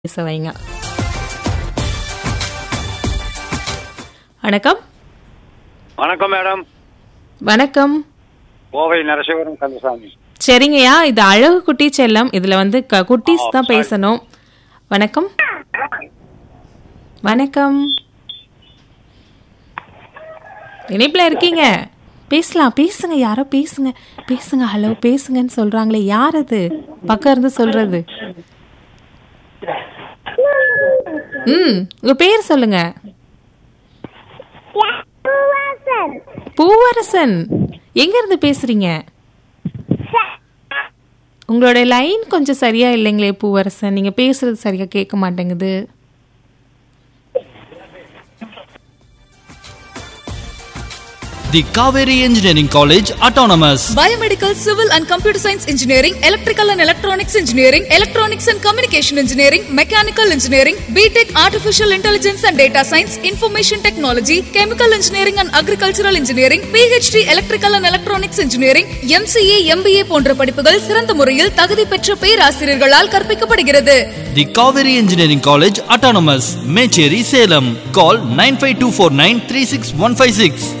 பேச வைங்க வணக்கம் வணக்கம் மேடம் வணக்கம் கோவை நரசிவரம் கந்தசாமி சரிங்கய்யா இது அழகு குட்டி செல்லம் இதுல வந்து க- குட்டீஸ் தான் பேசணும் வணக்கம் வணக்கம் இணைப்புல இருக்கீங்க பேசலாம் பேசுங்க யாரோ பேசுங்க பேசுங்க ஹலோ பேசுங்கன்னு சொல்றாங்களே யார் அது பக்கம் இருந்து சொல்றது ம் உங்க பேர் சொல்லுங்க பூவரசன் எங்க இருந்து பேசுறீங்க உங்களோட லைன் கொஞ்சம் சரியா இல்லைங்களே பூவரசன் நீங்க பேசுறது சரியா கேட்க மாட்டேங்குது The Kaveri Engineering College Autonomous. Biomedical, Civil and Computer Science Engineering, Electrical and Electronics Engineering, Electronics and Communication Engineering, Mechanical Engineering, BTech Artificial Intelligence and Data Science, Information Technology, Chemical Engineering and Agricultural Engineering, PhD Electrical and Electronics Engineering, MCA, MBA போன்ற படிப்புகள் சிறந்த முறையில் தகுதி பெற்ற பேராசிரியர்களால் கற்பிக்கப்படுகிறது The Kaveri Engineering College Autonomous. Mecheri Salem. Call 95249 36156.